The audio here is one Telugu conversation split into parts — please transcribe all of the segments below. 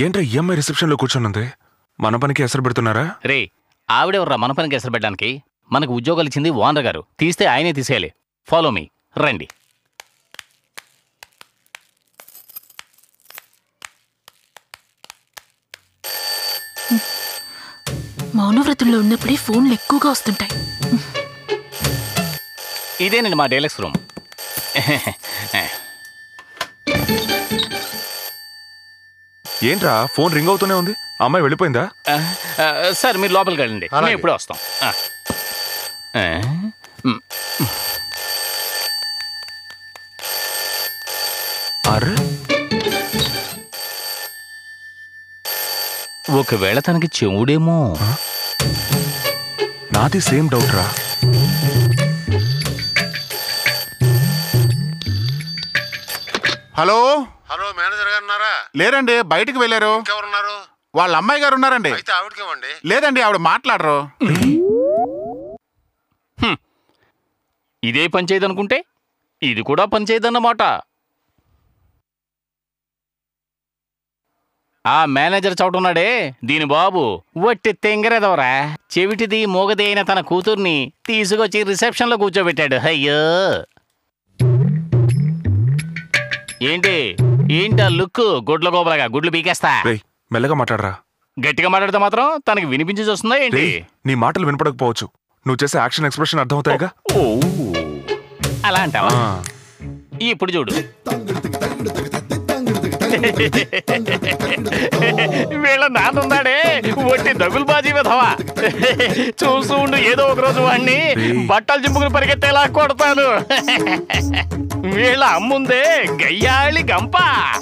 ఏంట్రా ఈఎంఐ రిసెప్షన్ లో కూర్చొనుంది మన పనికి ఎసరు పెడుతున్నారా రే ఆవిడెవర్రా మన పనికి ఎసరు పెట్టడానికి మనకు ఉద్యోగాలు ఇచ్చింది ఓనర్ గారు తీస్తే ఆయనే తీసేయాలి ఫాలో మీ రండి మౌనవ్రతంలో ఉన్నప్పుడే ఫోన్లు ఎక్కువగా వస్తుంటాయి ఇదేనండి మా డైలక్స్ రూమ్ ఏంట్రా ఫోన్ రింగ్ అవుతూనే ఉంది అమ్మాయి వెళ్ళిపోయిందా ఆ, ఆ, సార్ మీరు లోపలికి వెళ్ళండి మేము ఇప్పుడే వస్తాం ఆ. ఆ, మ్, అరే ఒకవేళ తనకి చెవుడేమో నాది సేమ్ డౌట్ రా హలో హలో మేనేజర్ గారు ఉన్నారా లేరండి బయటికి వెళ్ళారు ఇంకెవరున్నారు వాళ్ళ అమ్మాయి గారు ఉన్నారండి అయితే ఆవిడకి ఇవ్వండి లేదండి ఆవిడ మాట్లాడరు ఇదే పంచాయతీ అనుకుంటే ఇది కూడా పంచాయతీ అన్నమాట ఆ మేనేజర్ చౌటున్నాడే దీని బాబు వట్టి తెంగరేదవరా చెవిటిది మూగది అయిన తన కూతుర్ని తీసుకొచ్చి రిసెప్షన్లో కూర్చోబెట్టాడు అయ్యో ఏంటి ఏంటా లుక్ గుడ్ల గోబలగా గుడ్లు పీకేస్తా రేయ్ మెల్లగా మాట్లాడరా గట్టిగా మాట్లాడితే మాత్రం తనకి వినిపించి వస్తుందా ఏంటి రేయ్ నీ మాటలు వినపడకపోవచ్చు నువ్వు చేసే యాక్షన్ ఎక్స్ప్రెషన్ అర్థమవుతాయిగా ఓ అలా అంటావా ఆ, ఇప్పుడు చూడు వీళ్ళ నాన్నున్నాడే ఒట్టి దగులు బాజీ విధవా చూస్తూ ఉండు ఏదో ఒక రోజు వాడిని బట్టలు చింపుకుని పరిగెత్తేలా కొడతాను వీళ్ళ అమ్ముందే గయ్యాళి గంప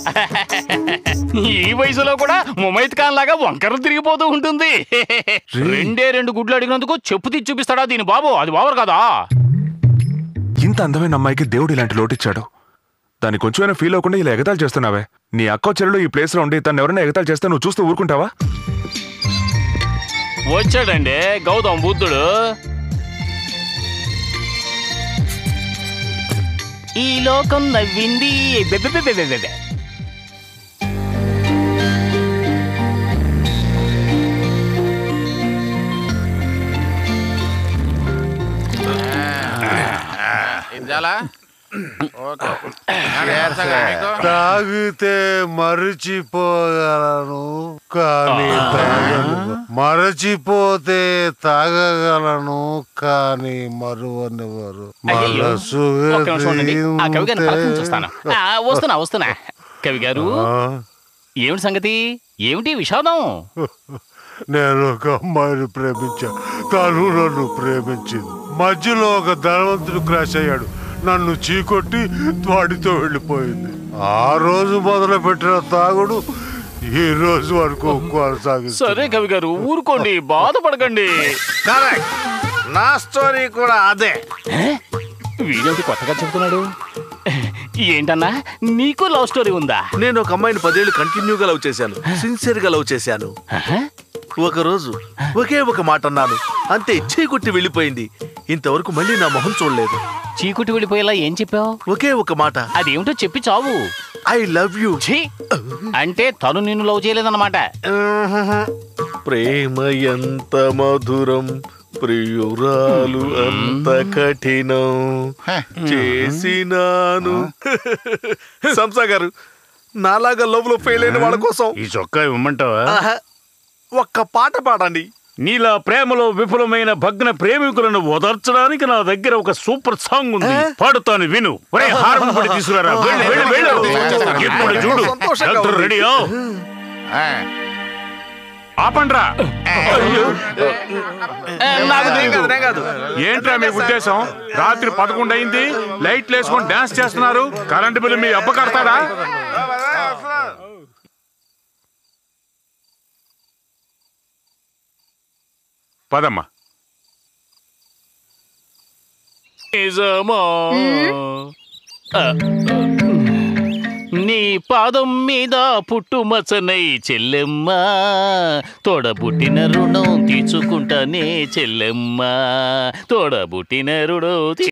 ఈ వయసులో కూడా ముమైత్ ఖాన్ లాగా వంకరలు తిరిగిపోతూ ఉంటుంది రెండే రెండు గుడ్లు అడిగినందుకు చెప్పు తీసి చూపిస్తాడా దీని బాబు అది బావరు కదా ఇంత అందమైన అమ్మాయికి దేవుడు ఇలాంటి లోటిచ్చాడు దాని కొంచెమైనా ఫీల్ అవ్వకుండా ఇలా ఎగతాలు చేస్తున్నావే నీ అక్క చెల్లెలు ఈ ప్లేస్ లో ఉండి తను ఎవరైనా ఎగతాలు చేస్తే నువ్వు చూస్తూ ఊరుకుంటావా వచ్చాడండి గౌతమ్ బుద్ధుడు ఈ లోకం నవ్వింది బెబెబెబెబెబెబె. ఇంజాలా ఓకే ఏం సంగతి మీకు? తాగితే మరచిపోగలను కానీ తాగను మరచిపోతే తాగగలను కానీ మరువనివ్వరు అయ్యయ్యో. మనసు ఒక్క నిమిషం ఉండండి. ఆ కవి గారిని పలకరించి చూస్తాను ఆ, వస్తున్నా వస్తున్నా కవి గారు ఏమిటి సంగతి ఏమిటి విషాదం నేను ఒక అమ్మాయిని ప్రేమించా తను నన్ను ప్రేమించింది మధ్యలో ఒక ధనవంతుడు క్రాష్ అయ్యాడు నన్ను చీకొట్టి వాడితో వెళ్ళిపోయింది ఆ రోజు మొదలు పెట్టిన తాగుడు ఈ రోజు వరకు కొనసాగిస్తుంది సరే కవి గారు ఊరుకోండి బాధపడకండి కరెక్ట్ నా స్టోరీ కూడా అదే వీడేంటి కొత్తగా చెబుతున్నాడు ఏంటన్నా నీకు లవ్ స్టోరీ ఉందా నేను ఒక అమ్మాయిని పదేళ్ళు కంటిన్యూగా లవ్ చేశాను సిన్సియర్ గా లవ్ చేశాను ఒక రోజు ఒకే ఒక మాట అన్నాను అంతే చేయి కొట్టి వెళ్ళిపోయింది ఇంతవరకు మళ్ళీ నా మొహం చూడలేదు చీకుటి వెళ్ళిపోయేలా ఏం చెప్పావు ఒకే ఒక మాట అదేమిటో చెప్పి చావు ఐ లవ్ యూ ఛీ! అంటే తను నిన్ను లవ్ చేయలేదన్నమాట ప్రేమ ఎంత మధురం ప్రియురాలు అంత కఠినం చేసినాను సంసా గారు నాలాగా లవ్ లో ఫెయిల్ అయిన వాళ్ళ కోసం ఈ చొక్కా ఇవ్వమంటావా ఆహా, ఒక్క పాట పాడండి నీలా ప్రేమలో విఫలమైన భగ్న ప్రేమికులను ఓదార్చడానికి నా దగ్గర ఒక సూపర్ సాంగ్ ఉంది పాడుతాను విను ఒరే హారం పడి తీసుకురా వెళ్ళు వెళ్ళు వెళ్ళు ఇప్పుడు చూడు సంతోషంగా డాక్టర్ ఉంది. రెడీయా ఆ, ఆపండ్రా నాకు నేను కాదు, నేను కాదు. ఏంట్రా మీ ఉద్దేశం రాత్రి పదకొండు అయింది లైట్లు వేసుకొని డాన్స్ చేస్తున్నారు కరెంటు బిల్లు మీ అబ్బ కడతాడా పదమ్మా నిజమా ఆ, నీ పాదం మీద పుట్టుమచ్చనై చెల్లెమ్మ తోడబుట్టిన రుణం తీర్చుకుంటానే చెల్లెమ్మ తోడబుట్టిన రుణం తీ-